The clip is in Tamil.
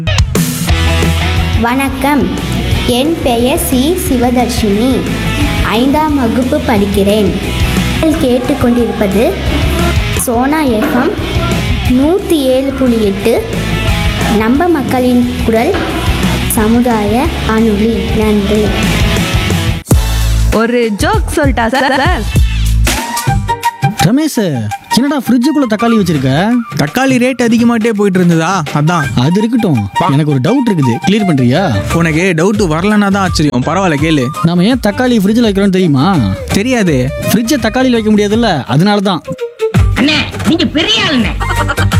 வணக்கம் என் பெயர் சி சிவதர்ஷினி ஐந்தாம் வகுப்பு படிக்கிறேன் நீங்கள் கேட்டுக்கொண்டிருப்பது சோனா எஃப்எம் நூற்றி ஏழு புள்ளி எட்டு நம்ம மக்களின் குரல் சமுதாய வானொலி நன்றி ஒரு ஜோக் சொல்லிட்டா சார் ரமேஷ் என்னடா ஃப்ரிட்ஜுக்குள்ள தக்காளி வச்சிருக்க தக்காளி ரேட் அதிகமாகிட்டே போயிட்டு இருந்ததா அதான் அது இருக்கட்டும் எனக்கு ஒரு டவுட் இருக்குது கிளியர் பண்றியா உனக்கு டவுட் வரலன்னா தான் ஆச்சரியம் பரவாயில்ல கேளு நாம ஏன் தக்காளி ஃப்ரிட்ஜில் வைக்கிறோம்னு தெரியுமா தெரியாதே ஃப்ரிட்ஜை தக்காளியில் வைக்க முடியாதுல்ல அதனால தான் அண்ணே நீங்க பெரிய ஆளுண்ணே